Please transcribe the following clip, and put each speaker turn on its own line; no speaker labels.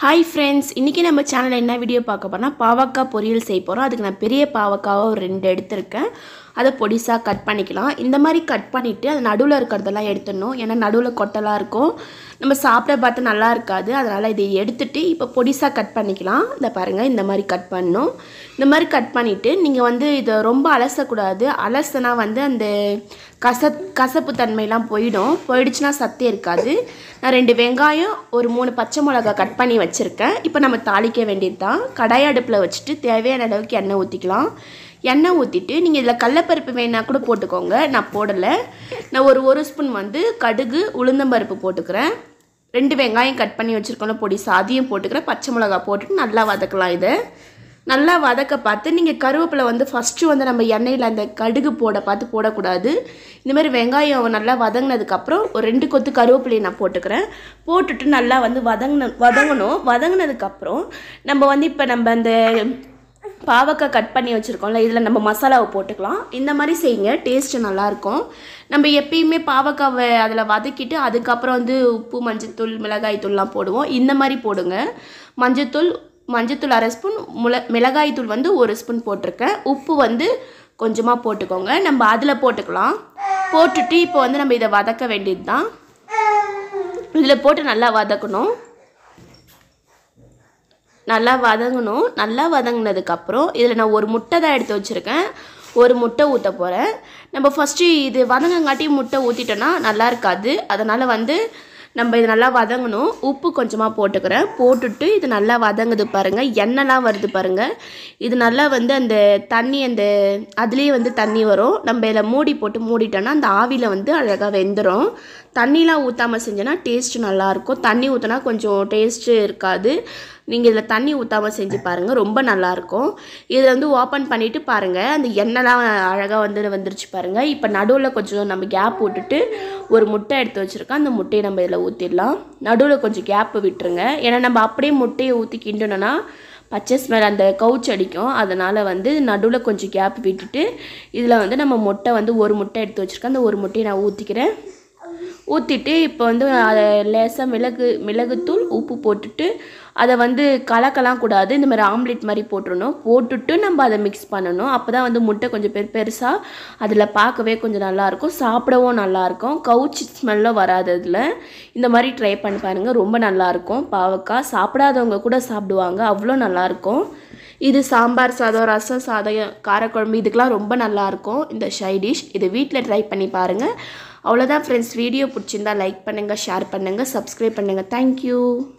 hi friends இன்றைக்கி நம்ம சேனலில் என்ன வீடியோ பார்க்க போறோம்னா பாவக்காய் பொரியல் செய்ய போகிறோம் அதுக்கு நான் பெரிய பாவக்காவை ஒரு ரெண்டு எடுத்திருக்கேன் அதை பொடிசாக கட் பண்ணிக்கலாம் இந்த மாதிரி கட் பண்ணிவிட்டு அது நடுவில் இருக்கிறதெல்லாம் எடுத்துடணும் ஏன்னா நடுவில் கொட்டலாம் இருக்கும் நம்ம சாப்பிட பார்த்து நல்லா இருக்காது அதனால் இதை எடுத்துட்டு இப்போ பொடிசாக கட் பண்ணிக்கலாம் இந்த பாருங்கள் இந்த மாதிரி கட் பண்ணணும் இந்த மாதிரி கட் பண்ணிவிட்டு நீங்கள் வந்து இதை ரொம்ப அலசக்கூடாது அலசுனா வந்து அந்த கச கசப்பு தன்மையெல்லாம் போயிடும் போயிடுச்சுன்னா சத்தே இருக்காது நான் ரெண்டு வெங்காயம் ஒரு மூணு பச்சை மிளகா கட் பண்ணி வச்சுருக்கேன் இப்போ நம்ம தாளிக்க வேண்டியது தான் கடாய் அடுப்பில் வச்சுட்டு தேவையான அளவுக்கு எண்ணெய் ஊற்றிக்கலாம் எண்ணெய் ஊற்றிட்டு நீங்கள் இதில் கடலப்பருப்பு வேணா கூட போட்டுக்கோங்க நான் போடலை நான் ஒரு ஒரு ஸ்பூன் வந்து கடுகு உளுந்தம்பருப்பு போட்டுக்கிறேன் ரெண்டு வெங்காயம் கட் பண்ணி வச்சுருக்கோம்ல பொடி சாதியும் போட்டுக்கிறேன் பச்சை மிளகா போட்டுட்டு நல்லா வதக்கலாம் இதை நல்லா வதக்க பார்த்து நீங்கள் கருவேப்பிலை வந்து ஃபஸ்ட்டு வந்து நம்ம எண்ணெயில் அந்த கடுகு போட பார்த்து போடக்கூடாது இந்த மாதிரி வெங்காயம் நல்லா வதங்கினதுக்கப்புறம் ஒரு ரெண்டு கொத்து கருவேப்பிலையை நான் போட்டுக்கிறேன் போட்டுட்டு நல்லா வந்து வதங்கின வதங்கணும் வதங்கினதுக்கப்புறம் நம்ம வந்து இப்போ நம்ம அந்த பாவக்காய் கட் பண்ணி வச்சுருக்கோம்ல இதில் நம்ம மசாலாவை போட்டுக்கலாம் இந்த மாதிரி செய்யுங்க டேஸ்ட்டு நல்லாயிருக்கும் நம்ம எப்பயுமே பாவக்காவை அதில் வதக்கிட்டு அதுக்கப்புறம் வந்து உப்பு மஞ்சத்தூள் மிளகாய் தூள்லாம் போடுவோம் இந்த மாதிரி போடுங்க மஞ்சத்தூள் மஞ்சத்தூள் அரை ஸ்பூன் முள மிளகாய் தூள் வந்து ஒரு ஸ்பூன் போட்டிருக்கேன் உப்பு வந்து கொஞ்சமாக போட்டுக்கோங்க நம்ம அதில் போட்டுக்கலாம் போட்டுட்டு இப்போ வந்து நம்ம இதை வதக்க வேண்டியது தான் இதில் போட்டு நல்லா வதக்கணும் நல்லா வதங்கணும் நல்லா வதங்கினதுக்கப்புறம் இதில் நான் ஒரு முட்டை தான் எடுத்து வச்சுருக்கேன் ஒரு முட்டை ஊற்ற போகிறேன் நம்ம ஃபஸ்ட்டு இது வதங்கங்காட்டி முட்டை ஊற்றிட்டோன்னா நல்லா இருக்காது அதனால் வந்து நம்ம இது நல்லா வதங்கணும் உப்பு கொஞ்சமாக போட்டுக்கிறேன் போட்டுட்டு இது நல்லா வதங்குது பாருங்கள் எண்ணெய்லாம் வருது பாருங்கள் இது நல்லா வந்து அந்த தண்ணி அந்த அதுலேயே வந்து தண்ணி வரும் நம்ம இதில் மூடி போட்டு மூடிட்டோன்னா அந்த ஆவியில் வந்து அழகாக வெந்துடும் தண்ணிலாம் ஊற்றாமல் செஞ்சோன்னா டேஸ்ட்டு நல்லாயிருக்கும் தண்ணி ஊற்றினா கொஞ்சம் டேஸ்ட்டு இருக்காது நீங்கள் இதில் தண்ணி ஊற்றாமல் செஞ்சு பாருங்கள் ரொம்ப நல்லாயிருக்கும் இதை வந்து ஓப்பன் பண்ணிவிட்டு பாருங்கள் அந்த எண்ணெய்லாம் அழகாக வந்து வந்துருச்சு பாருங்கள் இப்போ நடுவில் கொஞ்சம் நம்ம கேப் விட்டுட்டு ஒரு முட்டை எடுத்து வச்சுருக்கோம் அந்த முட்டையை நம்ம இதில் ஊற்றிடலாம் நடுவில் கொஞ்சம் கேப்பு விட்டுருங்க ஏன்னா நம்ம அப்படியே முட்டையை ஊற்றி கிண்டணும்னா பச்சை ஸ்மெல் அந்த கவுச் அடிக்கும் அதனால் வந்து நடுவில் கொஞ்சம் கேப் விட்டுட்டு இதில் வந்து நம்ம முட்டை வந்து ஒரு முட்டை எடுத்து வச்சுருக்கேன் அந்த ஒரு முட்டையை நான் ஊற்றிக்கிறேன் ஊற்றிட்டு இப்போ வந்து அதை லேசாக மிளகு மிளகுத்தூள் உப்பு போட்டுட்டு அதை வந்து கலக்கலாம் கூடாது இந்த மாதிரி ஆம்லேட் மாதிரி போட்டுடணும் போட்டுட்டு நம்ம அதை மிக்ஸ் பண்ணணும் அப்போ தான் வந்து முட்டை கொஞ்சம் பெரு பெருசாக அதில் பார்க்கவே கொஞ்சம் நல்லாயிருக்கும் சாப்பிடவும் நல்லாயிருக்கும் கவுச்சி ஸ்மெல்லும் வராது அதில் இந்த மாதிரி ட்ரை பண்ணி பாருங்கள் ரொம்ப நல்லாயிருக்கும் பாவக்காய் சாப்பிடாதவங்க கூட சாப்பிடுவாங்க அவ்வளோ நல்லாயிருக்கும் இது சாம்பார் சாதம் ரசம் சாதம் காரக்குழம்பு இதுக்கெலாம் ரொம்ப நல்லாயிருக்கும் இந்த ஷை டிஷ் இது வீட்டில் ட்ரை பண்ணி பாருங்கள் அவ்வளோதான் ஃப்ரெண்ட்ஸ் வீடியோ பிடிச்சிருந்தா லைக் பண்ணுங்கள் ஷேர் பண்ணுங்கள் சப்ஸ்கிரைப் பண்ணுங்கள் தேங்க்யூ